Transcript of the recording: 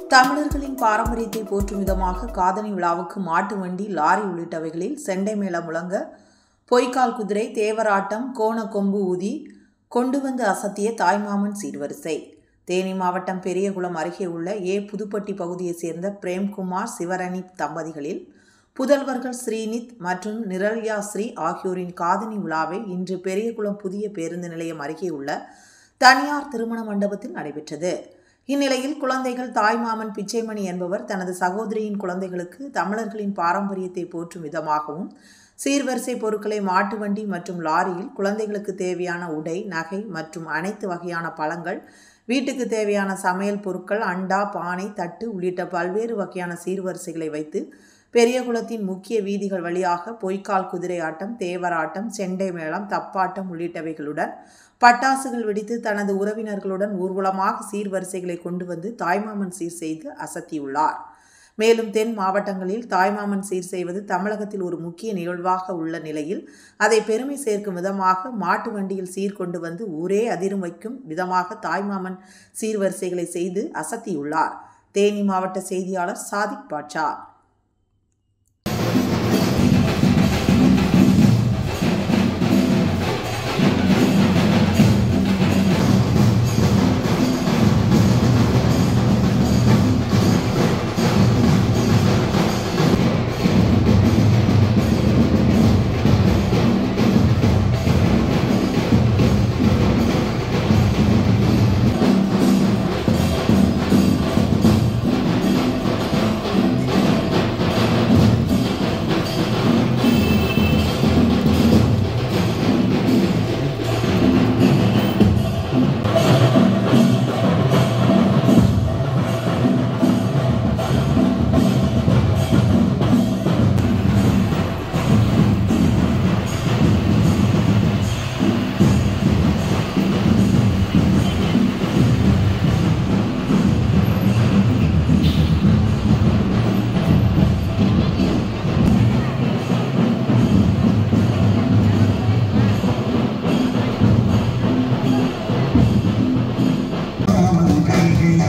தமிழர்களின் பாரம்பரியத்தை போற்றும் விதமாக காதணி விழாவுக்கு மாட்டு வண்டி லாரி உள்ளிட்டவைகளில் செண்டை மேளம் முழங்க பொய்க்கால் குதிரை தேவராட்டம் கோணக்கொம்பு ஊதி கொண்டு வந்து அசத்திய தாய்மாமன் சீர்வரிசை தேனி மாவட்டம் பெரியகுளம் அருகே உள்ள ஏ புதுப்பட்டி பகுதியைச் சேர்ந்த பிரேம்குமார் சிவரணி தம்பதிகளில் புதல்வர்கள் ஸ்ரீனித் மற்றும் நிரல்யா ஸ்ரீ ஆகியோரின் காதணி விழாவை இன்று பெரியகுளம் புதிய பேருந்து நிலையம் அருகே உள்ள தனியார் திருமண மண்டபத்தில் நடைபெற்றது இந்நிலையில் குழந்தைகள் தாய்மாமன் பிச்சைமணி என்பவர் தனது சகோதரியின் குழந்தைகளுக்கு தமிழர்களின் பாரம்பரியத்தை போற்றும் விதமாகவும் சீர்வரிசை பொருட்களை மாட்டு வண்டி மற்றும் லாரியில் குழந்தைகளுக்கு தேவையான உடை நகை மற்றும் அனைத்து வகையான பழங்கள் வீட்டுக்கு தேவையான சமையல் பொருட்கள் அண்டா பானை தட்டு உள்ளிட்ட பல்வேறு வகையான சீர்வரிசைகளை வைத்து பெரியகுளத்தின் முக்கிய வீதிகள் வழியாக பொய்க்கால் குதிரை ஆட்டம் தேவராட்டம் செண்டை மேளம் தப்பாட்டம் உள்ளிட்டவைகளுடன் பட்டாசுகள் வெடித்து தனது உறவினர்களுடன் ஊர்வலமாக சீர்வரிசைகளை கொண்டு வந்து தாய்மாமன் சீர் செய்து அசத்தியுள்ளார் மேலும் தென் மாவட்டங்களில் தாய்மாமன் சீர் செய்வது தமிழகத்தில் ஒரு முக்கிய நிகழ்வாக உள்ள நிலையில் அதை பெருமை சேர்க்கும் விதமாக மாட்டு வண்டியில் சீர் கொண்டு வந்து ஊரே அதிரும் வைக்கும் விதமாக தாய்மாமன் சீர்வரிசைகளை செய்து அசத்தியுள்ளார் தேனி மாவட்ட செய்தியாளர் சாதிக் பாட்சா